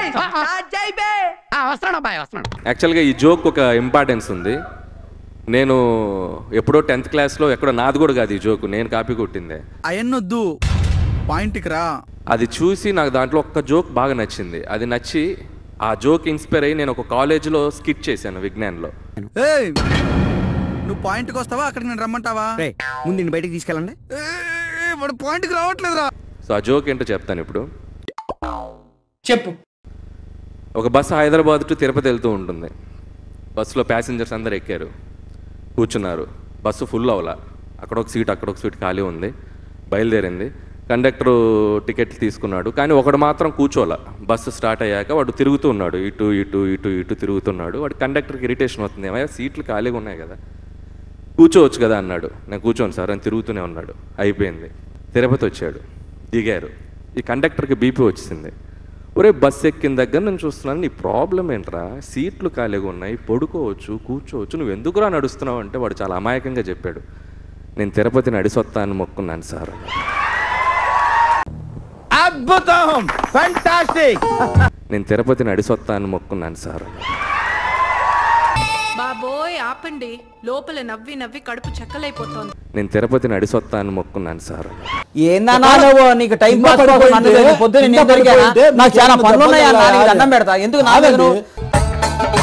వస్తున్నాడు అబ్బాయి వస్తున్నాడు యాక్చువల్గా ఈ జోక్ ఒక ఇంపార్టెన్స్ ఉంది నేను ఎప్పుడో టెన్త్ క్లాస్లో ఎక్కడో నాది కూడా కాదు ఈ జోక్ నేను కాపీ కొట్టిందే అయన్నొద్దు పాయింట్కి రా అది చూసి నాకు దాంట్లో ఒక్క జోక్ బాగా నచ్చింది అది నచ్చి ఆ జోక్ ఇన్స్పైర్ అయ్యి నేను ఒక కాలేజీలో స్కిట్ చేశాను విజ్ఞాన్లో ఏయ్ నువ్వు పాయింట్కి వస్తావా అక్కడికి నేను రమ్మంటావా ముందు నిన్ను బయటికి తీసుకెళ్ళండి ఏయ్, వాడు పాయింట్కి రావట్లేదురా సో ఆ జోక్ ఏంటో చెప్తాను ఇప్పుడు చెప్పు ఒక బస్సు హైదరాబాద్ టు తిరుపతి వెళ్తూ ఉంటుంది బస్సులో ప్యాసింజర్స్ అందరు ఎక్కారు కూర్చున్నారు బస్సు ఫుల్ అవలా అక్కడ ఒక సీట్ అక్కడ ఒక సీట్ ఖాళీ ఉంది బయలుదేరింది కండక్టరు టికెట్లు తీసుకున్నాడు కానీ ఒకడు మాత్రం కూర్చోలా బస్సు స్టార్ట్ అయ్యాక వాడు తిరుగుతూ ఉన్నాడు ఇటు ఇటు ఇటు ఇటు తిరుగుతున్నాడు వాడు కండక్టర్కి ఇరిటేషన్ అవుతుంది ఏమయ్యా సీట్లు ఖాళీగా ఉన్నాయి కదా కూర్చోవచ్చు కదా అన్నాడు నేను కూర్చోను సార్ అని తిరుగుతూనే ఉన్నాడు అయిపోయింది తిరుపతి వచ్చాడు దిగారు ఈ కండక్టర్కి బీపీ వచ్చింది ఒరే బస్ ఎక్కిన దగ్గర నేను చూస్తున్నాను నీ ప్రాబ్లం ఏంట్రా సీట్లు ఖాళీగా ఉన్నాయి పడుకోవచ్చు కూర్చోవచ్చు నువ్వు ఎందుకురా నడుస్తున్నావు అంటే వాడు చాలా అమాయకంగా చెప్పాడు నేను తిరుపతి నడిసొత్తా అని మొక్కున్నాను సార్ అన్నాడు. అద్భుతం ఫంటాస్టిక్ నేను తిరుపతి నడిసొత్తా అని మొక్కున్నాను సార్ అన్నాడు. బాబోయ్ ఆపండి లోపల నవ్వి నవ్వి కడుపు చెక్కలైపోతోంది నేను తిరుపతి నడిసొత్తా అని మొక్కున్నాను సార్ అన్నాడు. ఏందన్నా నువ్వు నీకు టైం పాస్ కోసం నన్ను పొద్దున్న నేను దొరికానా నాకు చాలా పనులు ఉన్నాయి అన్నా నీకు దండం పెడతా ఎందుకు నా మీద నువ్వు